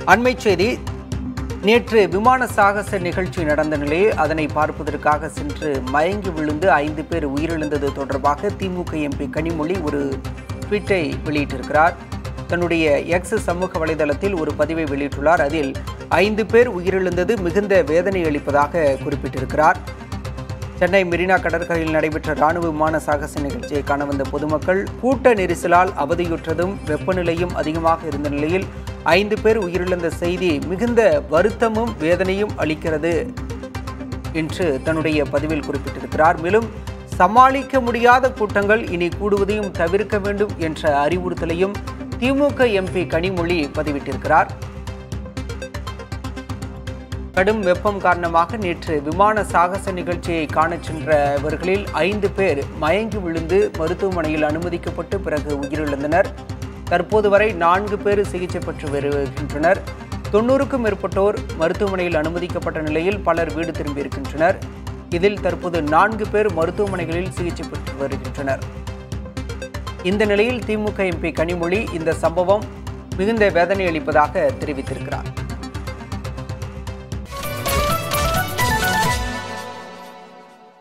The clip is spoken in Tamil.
அண்மைச் செய்தி நேற்று விமான சாகச நிகழ்ச்சி நடந்த நிலையில் அதனை பார்ப்பதற்காக சென்று மயங்கி விழுந்து ஐந்து பேர் உயிரிழந்தது தொடர்பாக திமுக எம்பி கனிமொழி ஒரு ட்வீட்டை வெளியிட்டிருக்கிறார் தன்னுடைய எக்ஸ் சமூக வலைதளத்தில் ஒரு பதிவை வெளியிட்டுள்ளார் அதில் ஐந்து பேர் உயிரிழந்தது மிகுந்த வேதனை அளிப்பதாக குறிப்பிட்டிருக்கிறார் சென்னை மெரினா கடற்கரையில் நடைபெற்ற ராணுவ விமான சாகச நிகழ்ச்சியை காண வந்த பொதுமக்கள் கூட்ட நெரிசலால் அவதியுற்றதும் வெப்பநிலையும் அதிகமாக இருந்த நிலையில் ஐந்து பேர் உயிரிழந்த செய்தி மிகுந்த வருத்தமும் வேதனையும் அளிக்கிறது என்று தன்னுடைய பதிவில் குறிப்பிட்டிருக்கிறார் மேலும் சமாளிக்க முடியாத கூட்டங்கள் இனி கூடுவதையும் தவிர்க்க வேண்டும் என்ற அறிவுறுத்தலையும் திமுக எம்பி கனிமொழி பதிவிட்டிருக்கிறார் கடும் வெப்பம் காரணமாக நேற்று விமான சாகச நிகழ்ச்சியை காணச் சென்றவர்களில் ஐந்து பேர் மயங்கி விழுந்து மருத்துவமனையில் அனுமதிக்கப்பட்டு பிறகு உயிரிழந்தனர் தற்போது வரை நான்கு பேர் சிகிச்சை பெற்று வருகின்றனர் தொண்ணூறுக்கும் மேற்பட்டோர் மருத்துவமனையில் அனுமதிக்கப்பட்ட நிலையில் பலர் வீடு திரும்பியிருக்கின்றனர் இதில் தற்போது நான்கு பேர் மருத்துவமனைகளில் சிகிச்சை பெற்று வருகின்றனர் இந்த நிலையில் திமுக எம்பி கனிமொழி இந்த சம்பவம் மிகுந்த வேதனை அளிப்பதாக தெரிவித்திருக்கிறார்